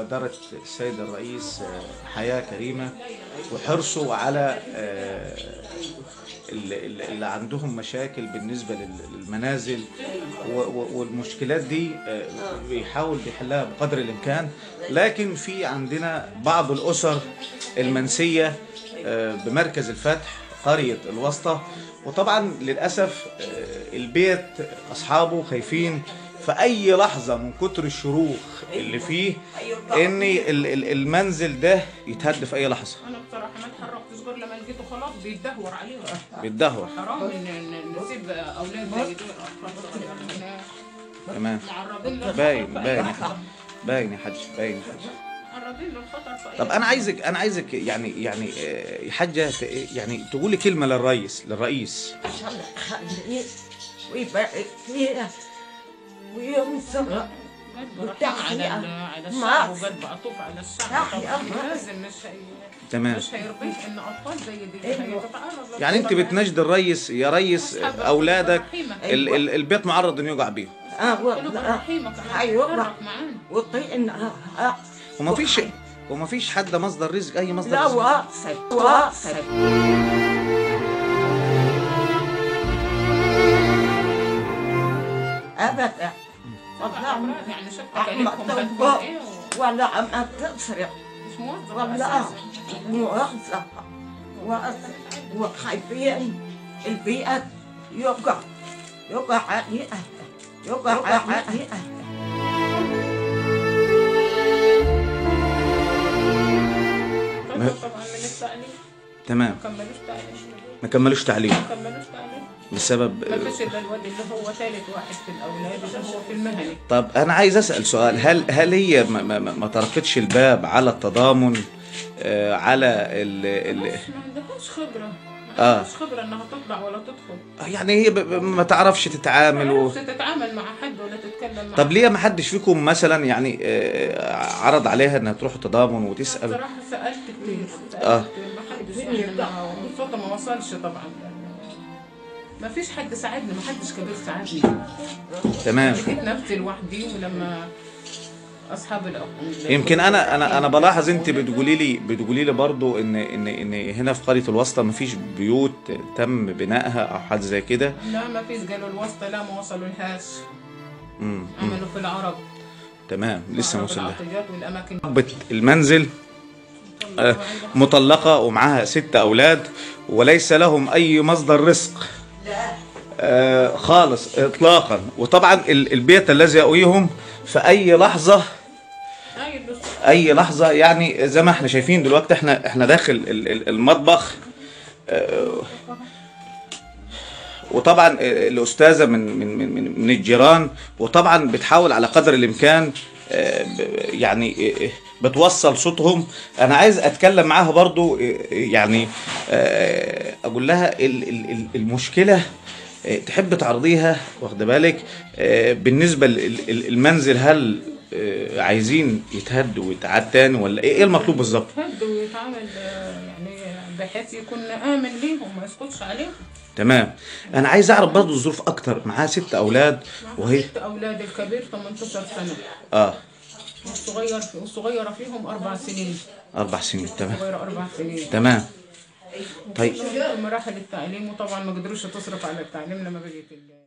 مبادرة السيد الرئيس آه، حياة كريمة وحرصه على آه، اللي اللي عندهم مشاكل بالنسبة لل- للمنازل و- و- والمشكلات دي آه، بيحاول بيحلها بقدر الإمكان لكن في عندنا بعض الأسر المنسية آه، بمركز الفتح قرية الوسطى وطبعا للأسف آه، البيت أصحابه خايفين في أي لحظة من كتر الشروخ اللي فيه إن ال- ال- المنزل ده يتهد في أي لحظة انا بصراحه ما اتحركتش غير لما لقيته خلاص بيتدهور عليه بيتدهور حرام ان إن نسيب اولاد زي دول اطفال صغيرين. تمام معرضين للخطر باين في أي باين يا لحظة. حاج باين يا حاج باين يا حاج معرضين للخطر في أي طب انا لحظة. عايزك انا عايزك يعني يعني آه، يا حاجه ت- يعني تقولي كلمه للرئيس للرئيس عشان يخليه ويبارك فيها وينصر قلب رحيم على ال- على ما- الشعب وقلب عطوف على الشعب تحيا طبعا ما- لازم مش هي تمام مش هيرضيك ان اطفال زي دي أيوة. هيتتعرض يعني انت للخطر. بتناشد الرئيس يا ريس آه، أصحاب اولادك رحيمة. ال ال البيت معرض انه يقع بيهم اه قلوب والله رحيمة كمان أيوة. تتحرك معانا وطينا آه. وما فيش وما فيش حد مصدر رزق اي مصدر لا رزق واقفة واقفة أبدا والله يعني شفتك أحمد عليكم هتكون الله ايه ولا عم تفرق مش موظف والله اساسا موظفة وأس- وخايفين البيئة يقع يقع عليها يقع عليها طلعوا طبعا من التعليم تمام ما كملوش تعليم ما كملوش تعليم ما كملوش تعليم بسبب ما فيش الا الواد اللي هو ثالث واحد في الاولاد اللي هو في المهني طب انا عايز اسال سؤال هل هل هي ما, ما, ما ما طرقتش الباب على التضامن آه على ال ال ما عندهاش خبره ما آه. عندهاش خبره انها تطلع ولا تدخل يعني هي ب- ب- ما تعرفش تتعامل و... ما تعرفش تتعامل مع حد ولا تتكلم مع طب ليه ما حدش فيكم مثلا يعني آه، عرض عليها انها تروح تضامن وتسال بصراحه سالت كتير سالت آه. كتير ما حدش يعني ما- صوته ما وصلش طبعا ما فيش حد ساعدني ما حدش كبير ساعدني تمام لقيت نفسي لوحدي ولما اصحاب الأ- يمكن انا انا انا بلاحظ انت بتقولي لي بتقولي لي برضو ان ان ان هنا في قريه الوسطى ما فيش بيوت تم بنائها او حاجه زي كده لا ما فيش قالوا الواسطه لا ما وصلوا لهاش امم أمم. عملوا في العرب تمام لسه ما عرب وصل لها العطيات والاماكن صاحبة المنزل آه، مطلقة ومعاها ست أولاد وليس لهم أي مصدر رزق آه، خالص إطلاقا وطبعا ال- البيت الذي يأويهم في أي لحظة أي بس أي لحظة يعني زي ما احنا شايفين دلوقتي احنا احنا داخل ال- ال- المطبخ آه، وطبعا الأستاذة من من من من- من الجيران وطبعا بتحاول على قدر الإمكان آه، ب- يعني آه، بتوصل صوتهم انا عايز اتكلم معاها برضو آه، يعني آه، اقول لها ال- ال- ال- المشكله آه، تحب تعرضيها واخده بالك آه، بالنسبه للمنزل هل آه، عايزين يتهد ويتعاد تاني ولا ايه إيه المطلوب بالظبط هد ويتعامل آه، يعني بحيث يكون آمن ليهم ما يسقطش عليهم تمام انا عايز اعرف برضو الظروف اكتر معاها ست اولاد وهي ست أولاد الكبير 18 سنة اه والصغير والصغيرة فيهم أربع سنين اربع سنين تمام صغيرة أربع سنين تمام طيب في مراحل التعليم وطبعا ما قدروش تصرف على التعليم لما بقيت ال-